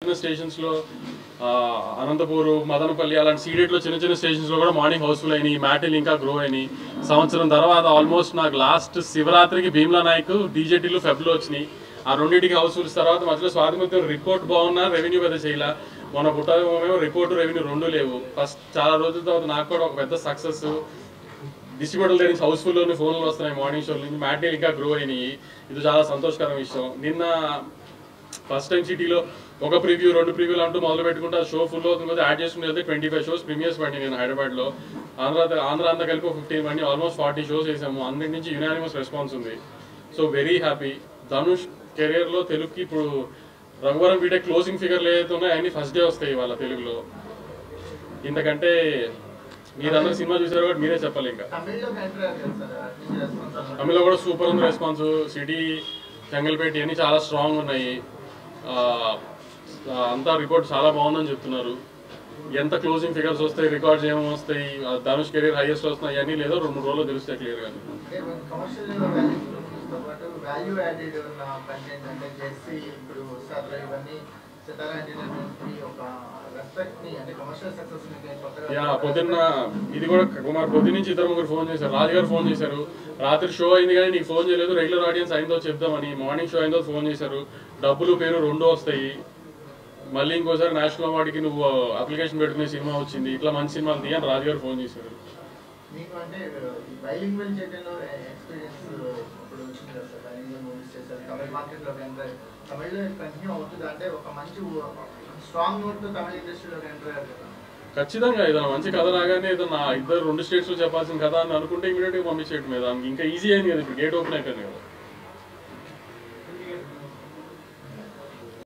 చిన్న స్టేషన్స్ లో ఆ, అనంతపూర్ మదనపల్లి అలాంటి సీడెట్ లో చిన్న చిన్న స్టేషన్స్ లో కూడా మార్నింగ్ హౌస్ఫుల్ అయినాయి మ్యాటిల్ ఇంకా గ్రో అయినాయి సంవత్సరం తర్వాత ఆల్మోస్ట్ నాకు లాస్ట్ శివరాత్రికి భీమ్లా నాయక్ డీజేటీలు ఫెబ్లో వచ్చినాయి ఆ రెండింటికి హౌస్ఫుల్స్ తర్వాత మధ్యలో స్వాతంత్రం రిపోర్ట్ బాగున్నా రెవెన్యూ పెద్ద చేయలే మన పుట్టాలేమో రిపోర్ట్ రెవెన్యూ రెండు లేవు ఫస్ట్ చాలా రోజుల తర్వాత నాకు కూడా ఒక పెద్ద సక్సెస్ డిస్ట్రిబ్యూటర్ లేడీస్ హౌస్ఫుల్ లోని ఫోన్లు వస్తున్నాయి మార్నింగ్ షో నుంచి మ్యాటీరియల్ ఇంకా గ్రో అయినాయి ఇది చాలా సంతోషకరం విషయం నిన్న ఫస్ట్ టైం సిటీలో ఒక ప్రివ్యూ రెండు ప్రివ్యూలు అంటూ మొదలు పెట్టుకుంటే షో ఫుల్ అవుతుంది కదా యాడ్ చేసుకుని వెళ్తే ట్వంటీ ఫైవ్ షోస్ ప్రీమియర్స్ పడి నేను హైదరాబాద్లో ఆంధ్ర ఆంధ్ర అంతా కలిపి ఫిఫ్టీన్ మంది ఆల్మోస్ట్ ఫార్టీ షోస్ వేసాము అన్నింటి నుంచి యునానిమస్ రెస్పాన్స్ ఉంది సో వెరీ హ్యాపీ ధనుష్ కెరియర్లో తెలుగుకి ఇప్పుడు రఘువరం బీటెక్ క్లోజింగ్ ఫిగర్లు ఏదైతే ఉన్నాయో అన్ని ఫస్ట్ డే వస్తాయి వాళ్ళ తెలుగులో ఇంతకంటే మీరందరూ సినిమా చూసారు కాబట్టి మీరే చెప్పాలి ఇంకా తమిళ్లో ఎంటర్ అయ్యారు సార్ అట్లీస్ట్ రెస్పాన్స్ తమిళలో కూడా సూపర్ ఉంది రెస్పాన్స్ సిటీ చెంగల్పేట ఇవన్నీ చాలా స్ట్రాంగ్ ఉన్నాయి ఆ, ఆ, అంతా రిపోర్ట్ చాలా బాగుందని చెప్తున్నారు ఎంత క్లోజింగ్ ఫిగర్స్ వస్తాయి రికార్డ్స్ ఏమేమి వస్తాయి ఆ, ధనుష్ కెరీర్ హైయెస్ట్ వస్తున్నాయి అన్నీ లేదో రెండు మూడు రోజులు తెలుస్తాయి క్లియర్ గా అంటే కమర్షియల్ వాల్యూతో పాటు వాల్యూ యాడెడ్ ఉన్న కంటెంట్ అంటే జెర్సీ ఇప్పుడు సర్ర ఇవన్నీ సితారా ఎంటర్టైన్మెంట్ ఒక రెస్పెక్ట్ ని అంటే కమర్షియల్ సక్సెస్ ని కొత్తగా యా పొద్దున్న ఇది కూడా కుమార్ పొద్దు నుంచి ఇద్దరు ముగ్గురు ఫోన్ చేశారు రాజు గారు ఫోన్ చేశారు రాత్రి షో అయింది కానీ నీకు ఫోన్ చేయలేదు రెగ్యులర్ ఆడియన్స్ అయిందో చెప్దామని మార్నింగ్ షో అయిందో ఫోన్ చేశారు డబ్బులు పేరు రెండు వస్తాయి మళ్ళీ ఇంకోసారి నేషనల్ అవార్డుకి నువ్వు అప్లికేషన్ పెట్టుకునే సినిమా వచ్చింది ఇట్లా మంచి సినిమాలు తీయని రాజు గారు ఫోన్ చేశారు మీకు అంటే బైలింగ్వెల్ చేయడంలో ఎక్స్పీరియన్స్ ఇప్పుడు వచ్చింది కదా సార్ బైలింగ్వెల్ మూవీస్ చేశారు తమిళ మార్కెట్లో ఎంటర్ తమిళ్లో కంటిన్యూ అవుతుంది అంటే ఒక మంచి స్ట్రాంగ్ నోట్ తో తమిళ ఇండస్ట్రీలోకి ఎంటర్ అయ్యారు కదా ఖచ్చితంగా ఏదైనా మంచి కథ రాగానే ఏదైనా ఇద్దరు రెండు స్టేట్స్ లో చెప్పాల్సిన కథ అని అనుకుంటే ఇమీడియట్ గా పంపించేయటం మీద ఇంకా ఈజీ అయింది కదా ఇప్పుడు గేట్ ఓపెన్ అయిపోయింది కదా